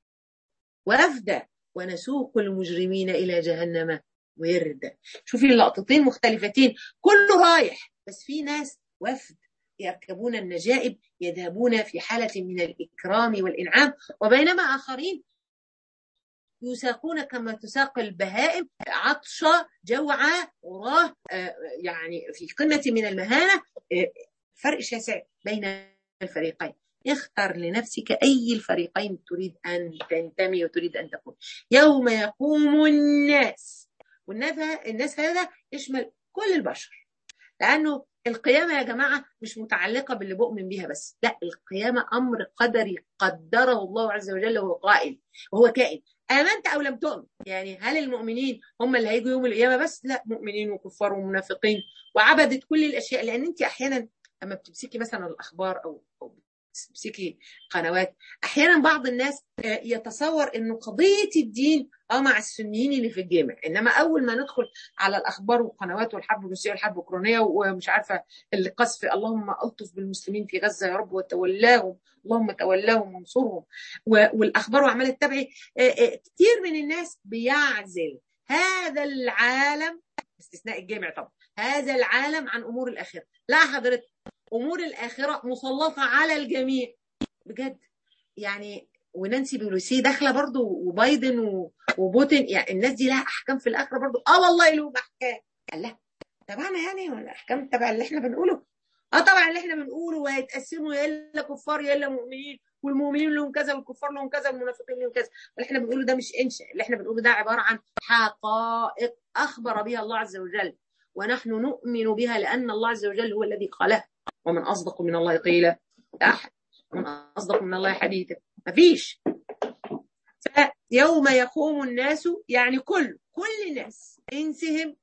وفدا ونسوق المجرمين إلى جهنم وردا شوفي اللقطتين مختلفتين كله رايح بس في ناس وفد يركبون النجائب يذهبون في حالة من الإكرام والإنعام وبينما آخرين يساقون كما تساق البهائم عطشة جوعة وراه يعني في قمة من المهانة فرق شاسع بين الفريقين اختر لنفسك أي الفريقين تريد أن تنتمي وتريد أن تكون يوم يقوم الناس والناس الناس هذا يشمل كل البشر لأنه القيامة يا جماعة مش متعلقة باللي بؤمن بيها بس لا القيامة أمر قدري قدره الله عز وجل وهو قائل وهو كائن آمنت أو لم تؤمن يعني هل المؤمنين هم اللي هيجوا يوم القيامة بس لا مؤمنين وكفار ومنافقين وعبدت كل الأشياء لأن أنت أحيانا لما بتمسكي مثلا الأخبار أو, أو بتمسكي قنوات أحيانا بعض الناس يتصور أنه قضية الدين اه مع السنيين اللي في الجامع انما اول ما ندخل على الاخبار والقنوات والحرب الروسيه والحرب الاوكرانيه ومش عارفه القصف اللهم الطف بالمسلمين في غزه يا رب وتولاهم اللهم تولاهم وانصرهم والاخبار وعماله تتابعي كتير من الناس بيعزل هذا العالم باستثناء الجامع طبعا هذا العالم عن امور الاخره لا حضرتك امور الاخره مسلطه على الجميع بجد يعني ونانسي بيلوسي داخله برضو وبايدن وبوتين يعني الناس دي لها احكام في الاخره برضو اه والله لهم احكام قال لا تبعنا يعني ولا احكام تبع اللي احنا بنقوله اه طبعا اللي احنا بنقوله وهيتقسموا يا الا كفار يا الا مؤمنين والمؤمنين لهم كذا والكفار لهم كذا والمنافقين لهم كذا واللي احنا بنقوله ده مش انشاء اللي احنا بنقوله ده عباره عن حقائق اخبر بها الله عز وجل ونحن نؤمن بها لان الله عز وجل هو الذي قالها ومن اصدق من الله قيلا احد ومن اصدق من الله حديثا مفيش فيوم يقوم الناس يعني كل كل الناس انسهم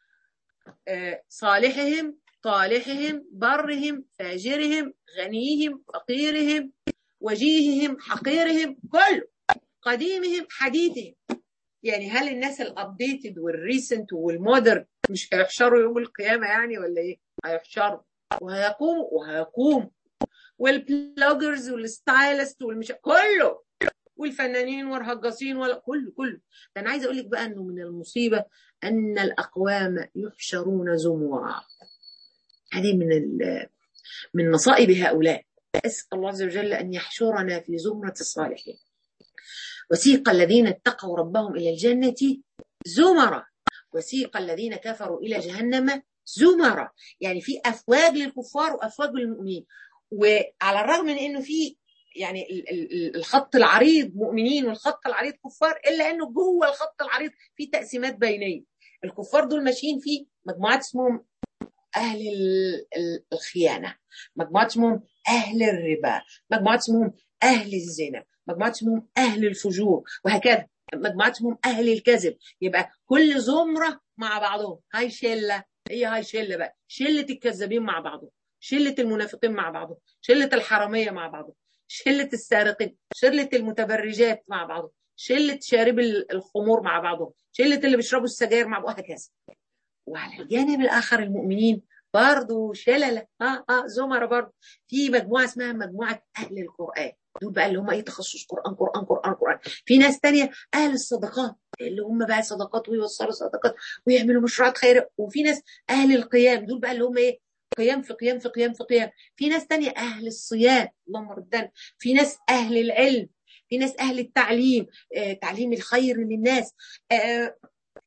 صالحهم طالحهم برهم فاجرهم غنيهم فقيرهم وجيههم حقيرهم كله قديمهم حديثهم يعني هل الناس الابديتد والريسنت والمودرن مش هيحشروا يوم القيامه يعني ولا ايه؟ هيحشروا وهيقوموا وهيقوم والبلوجرز والستايلست والمش كله والفنانين والهجاصين ولا كله كله ده انا عايزه اقول لك بقى انه من المصيبه ان الاقوام يحشرون زمرا هذه من من مصائب هؤلاء اسال الله عز وجل ان يحشرنا في زمره الصالحين وسيق الذين اتقوا ربهم الى الجنه زمرا وسيق الذين كفروا الى جهنم زمرا يعني في افواج للكفار وافواج للمؤمنين وعلى الرغم من انه في يعني الخط العريض مؤمنين والخط العريض كفار الا انه جوه الخط العريض في تقسيمات بينيه الكفار دول ماشيين في مجموعات اسمهم اهل الخيانه مجموعات اسمهم اهل الربا مجموعات اسمهم اهل الزنا مجموعات اسمهم اهل الفجور وهكذا مجموعات اسمهم اهل الكذب يبقى كل زمره مع بعضهم هاي شله هي هاي شله بقى شله الكذابين مع بعضهم شله المنافقين مع بعضهم شله الحراميه مع بعضهم شله السارقين شله المتبرجات مع بعضهم شله شارب الخمور مع بعضهم شله اللي بيشربوا السجاير مع بعضهم وهكذا وعلى الجانب الاخر المؤمنين برضه شلله اه اه زمره برضه في مجموعه اسمها مجموعه اهل القران دول بقى اللي هم اي تخصص قران قران قران قران في ناس تانية اهل الصدقات اللي هم بقى صدقات ويوصلوا صدقات ويعملوا مشروعات خير وفي ناس اهل القيام دول بقى اللي هم ايه قيام في قيام في قيام في قيام في ناس تانية اهل الصيام اللهم ردنا في ناس اهل العلم في ناس اهل التعليم آه تعليم الخير للناس آه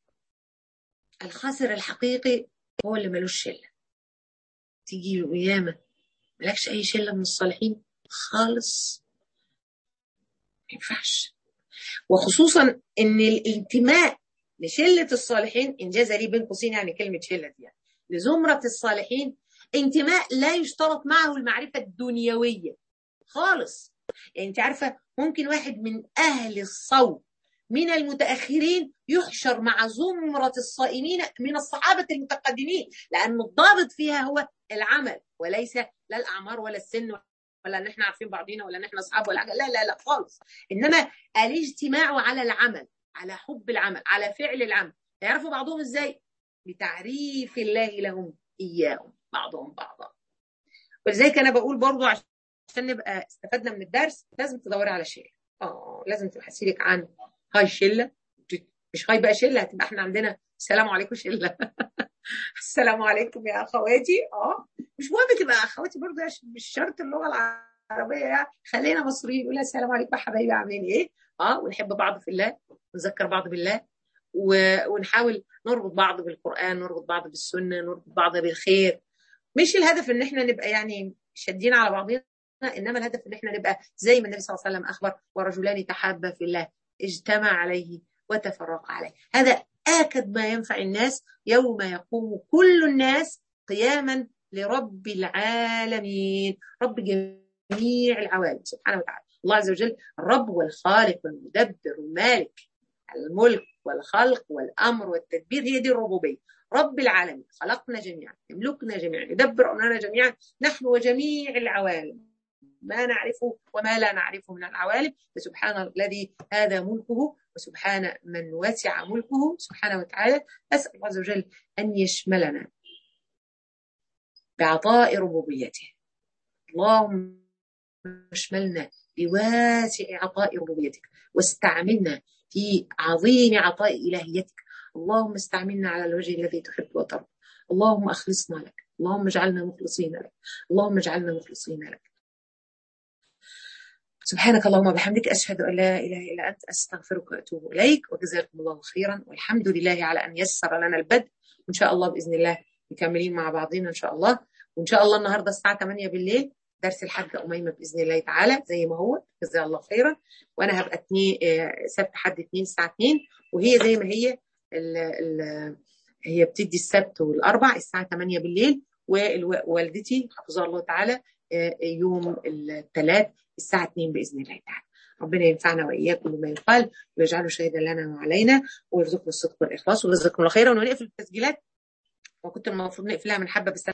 الخاسر الحقيقي هو اللي ملوش شله تيجي القيامه ملكش اي شله من الصالحين خالص ما ينفعش وخصوصا ان الانتماء لشله الصالحين انجاز لي بين قوسين يعني كلمه شله دي يعني لزمره الصالحين انتماء لا يشترط معه المعرفه الدنيويه خالص يعني انت عارفه ممكن واحد من اهل الصوم من المتاخرين يحشر مع زمره الصائمين من الصحابه المتقدمين لان الضابط فيها هو العمل وليس لا الاعمار ولا السن ولا ان احنا عارفين بعضينا ولا ان احنا اصحاب ولا حاجه لا لا لا خالص انما الاجتماع على العمل على حب العمل على فعل العمل يعرفوا بعضهم ازاي بتعريف الله لهم اياهم بعضهم بعضا ولذلك انا بقول برضو عشان نبقى استفدنا من الدرس لازم تدوري على شله اه لازم تبحثي لك عن هاي شله مش هاي بقى شله هتبقى احنا عندنا السلام عليكم شله السلام عليكم يا اخواتي اه مش مهم تبقى اخواتي برضه مش شرط اللغه العربيه يعني خلينا مصريين نقول السلام عليكم يا حبايبي عاملين ايه اه ونحب بعض في الله ونذكر بعض بالله و... ونحاول نربط بعض بالقران نربط بعض بالسنه نربط بعض بالخير مش الهدف ان احنا نبقى يعني شادين على بعضنا انما الهدف ان احنا نبقى زي ما النبي صلى الله عليه وسلم اخبر ورجلان تحابا في الله اجتمع عليه وتفرق عليه هذا آكد ما ينفع الناس يوم يقوم كل الناس قياما لرب العالمين رب جميع العوالم سبحانه وتعالى الله عز وجل الرب والخالق والمدبر والمالك الملك والخلق والأمر والتدبير هي دي الربوبية رب العالمين خلقنا جميعا يملكنا جميعا يدبر أمرنا جميعا نحن وجميع العوالم ما نعرفه وما لا نعرفه من العوالم فسبحان الذي هذا ملكه وسبحان من وسع ملكه سبحانه وتعالى أسأل الله عز وجل أن يشملنا بعطاء ربوبيته اللهم اشملنا بواسع عطاء ربوبيتك واستعملنا في عظيم عطاء إلهيتك اللهم استعملنا على الوجه الذي تحب وترضى اللهم أخلصنا لك اللهم اجعلنا مخلصين لك اللهم اجعلنا مخلصين لك سبحانك اللهم وبحمدك أشهد أن لا إله إلا أنت أستغفرك وأتوب إليك وجزاكم الله خيرا والحمد لله على أن يسر لنا البدء وإن شاء الله بإذن الله مكملين مع بعضنا إن شاء الله وإن شاء الله النهاردة الساعة 8 بالليل درس الحاجة أميمة بإذن الله تعالى زي ما هو جزاه الله خيرا وأنا هبقى اتنين سبت حد اتنين الساعة 2 وهي زي ما هي ال ال هي بتدي السبت والأربع الساعة 8 بالليل ووالدتي حفظها الله تعالى يوم الثلاث الساعة 2 بإذن الله تعالى ربنا ينفعنا وإياكم بما يقال ويجعله شهيدا لنا وعلينا ويرزقنا الصدق والإخلاص ويجزاكم الله خيرا ونقفل التسجيلات وكنت المفروض نقفلها من حبة بس